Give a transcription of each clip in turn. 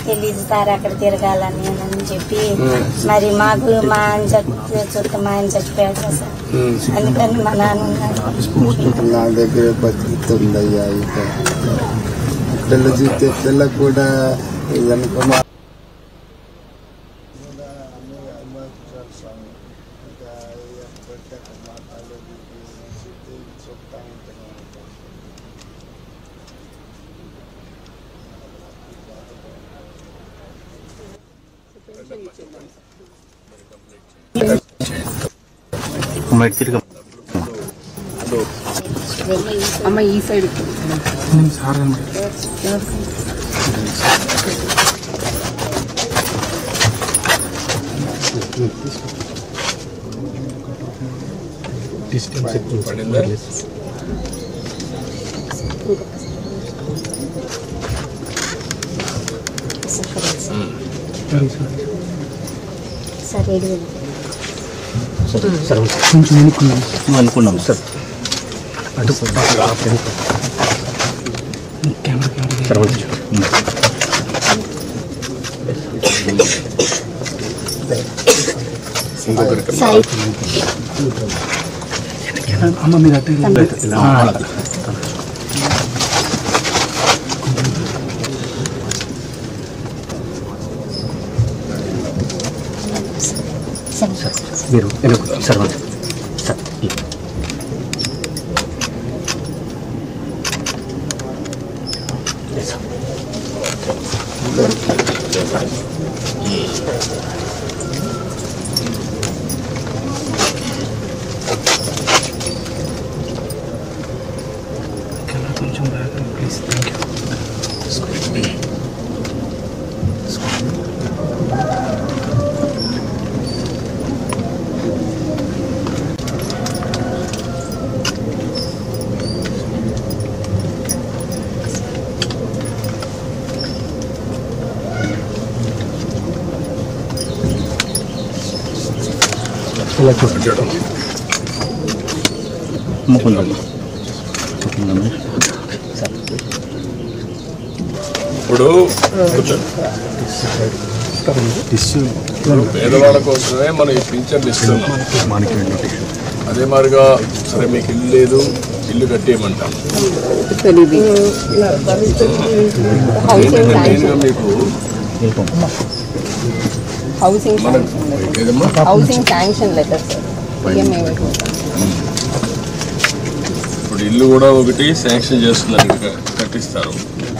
తెలియదు సార్ అక్కడ తిరగాలని అని చెప్పి మరి మాకు మా ఆయన చచ్చి చుట్టూ మా ఆయన చచ్చిపోయాడు కదా సార్ అందుకని మా నాన్న ఉన్నారు నా దగ్గర బతుకుతుందయ్యా ఇక పిల్ల చూస్తే పిల్ల కూడా వెనుక అమ్మ ఈ సైడ్ సార్ ఏడు వేలు. అనుకున్నాం సార్ సాయి అమ్మ మీరు అట్టే సార్ మీరు వెనక్కు సార్ సార్ కొంచెం ప్లీజ్ థ్యాంక్ యూ ఇలా చూడండి ముకుందా ముకుందా సార్ ఇప్పుడు టిష్యూ పేదవాళ్ళ కోసమే మనం ఈ పింఛన్లు ఇస్తున్నాం అదే మాదిరిగా సరే మీకు ఇల్లు లేదు ఇల్లు కట్టేయమంటాం తెలియదు హౌసింగ్ మెయిన్గా మీకు హౌసింగ్ మన ఏదమ్మా housing sanction letter sir EMI ఇప్పుడు ఇల్లు కూడా ఒకటి శాంక్షన్ చేస్తున్నారు ఇంకా కట్టిస్తారు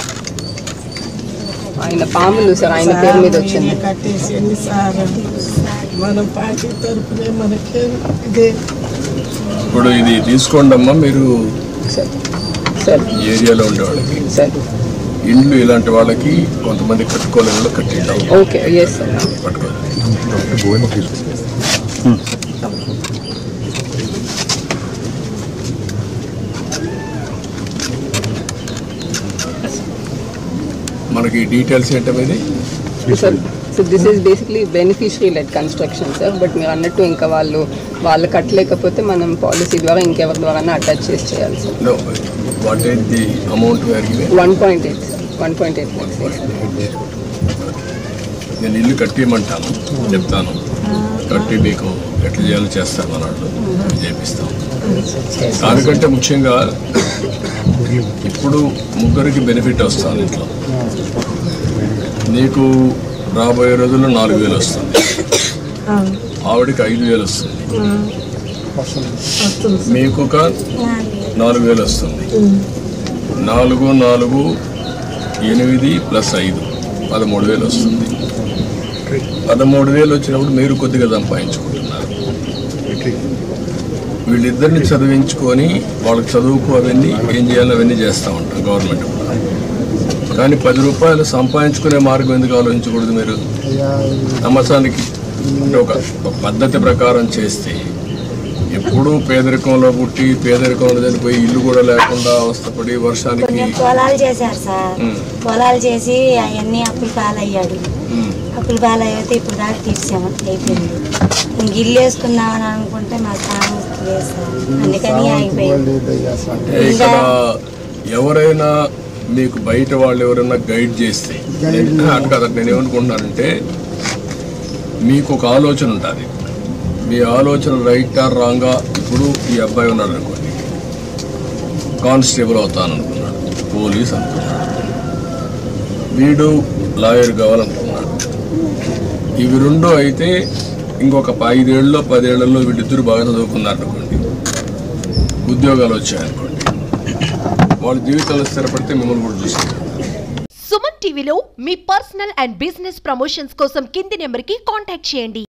ఆయన పాములు సార్ ఆయన పేరు మీద వచ్చింది కట్టేసింది సార్ మన పార్టీ తరపునే మనకి ఇదే ఇప్పుడు ఇది తీసుకోండి అమ్మా మీరు సార్ సార్ ఈ ఏరియాలో ఉండే వాళ్ళకి సార్ ఇండ్లు ఇలాంటి వాళ్ళకి కొంతమంది కట్టుకోలేని వాళ్ళు కట్టిద్దాం ఓకే ఎస్ సార్ పట్టుకోవాలి మనకి డీటెయిల్స్ ఏంటనేది sir so this is basically beneficiary led construction sir but మీరు అన్నట్టు ఇంకా వాళ్ళు వాళ్ళు కట్టలేకపోతే మనం పాలసీ ద్వారా ఇంకెవరి ద్వారా అటాచ్ చేసి చేయాలి sir no what is the amount where one point eight sir one point eight నేను ఇల్లు కట్టేయమంటాను చెప్తాను కట్టి మీకు ఎట్లా చేయాలో చేస్తాను అన్నట్లు చేపిస్తాం దానికంటే ముఖ్యంగా ఇప్పుడు ముగ్గురికి బెనిఫిట్ వస్తుంది ఇంట్లో నీకు రాబోయే రోజుల్లో నాలుగు వేలు వస్తుంది ఆవిడకి ఐదు వేలు వస్తుంది మీకు ఒక నాలుగు వేలు వస్తుంది నాలుగు నాలుగు ఎనిమిది ప్లస్ ఐదు పదమూడు వేలు వస్తుంది పదమూడు వేలు వచ్చినప్పుడు మీరు కొద్దిగా సంపాదించుకుంటున్నారు వీళ్ళిద్దరిని చదివించుకొని వాళ్ళకి చదువుకు అవన్నీ ఏం చేయాలో అవన్నీ చేస్తూ ఉంటాం గవర్నమెంట్ కూడా కానీ పది రూపాయలు సంపాదించుకునే మార్గం ఎందుకు ఆలోచించకూడదు మీరు సంవత్సరానికి అంటే ఒక ఒక పద్ధతి ప్రకారం చేస్తే ఎప్పుడూ పేదరికంలో పుట్టి పేదరికంలో చనిపోయి ఇల్లు కూడా లేకుండా అవస్థపడి వర్షానికి కొంచెం పొలాలు చేశారు సార్ ఉమ్. పొలాలు చేసి అవన్నీ అప్పులు పాలయ్యాడు ఉమ్, అప్పులు పాలయ్యితే ఇప్పుడు దాకా తీర్చాము అయిపోయింది ఇంక ఇల్లు వేసుకుందామని అనుకుంటే మా సామర్థ్యం లేదు సార్ అందుకని ఆగిపోయాడు అంటే ఇక్కడ ఎవరైనా మీకు బయట వాళ్ళు ఎవరైనా గైడ్ చేస్తే Guide నేను- అటు కాదు నేను ఏమనుకుంటున్నానంటే మీకు ఒక ఆలోచన ఉంటుంది మీ ఆలోచన రైట్ ఆర్ రాంగా ఇప్పుడు ఈ అబ్బాయి ఉన్నాడు అనుకోండి కానిస్టేబుల్ అవుతాను అనుకున్నాడు పోలీస్ అనుకున్నాడు వీడు లాయర్ కావాలనుకున్నాడు ఇవి రెండు అయితే ఇంకొక ఐదేళ్ళలో పదేళ్లలో వీళ్ళిద్దరు బాగా చదువుకున్నారు అనుకోండి ఉద్యోగాలు వచ్చాయనుకోండి వాళ్ళ జీవితంలో స్థిరపడితే మిమ్మల్ని కూడా చూస్తారు సుమన్ టీవీలో మీ పర్సనల్ అండ్ బిజినెస్ ప్రమోషన్స్ కోసం కింది నెంబర్కి కాంటాక్ట్ చేయండి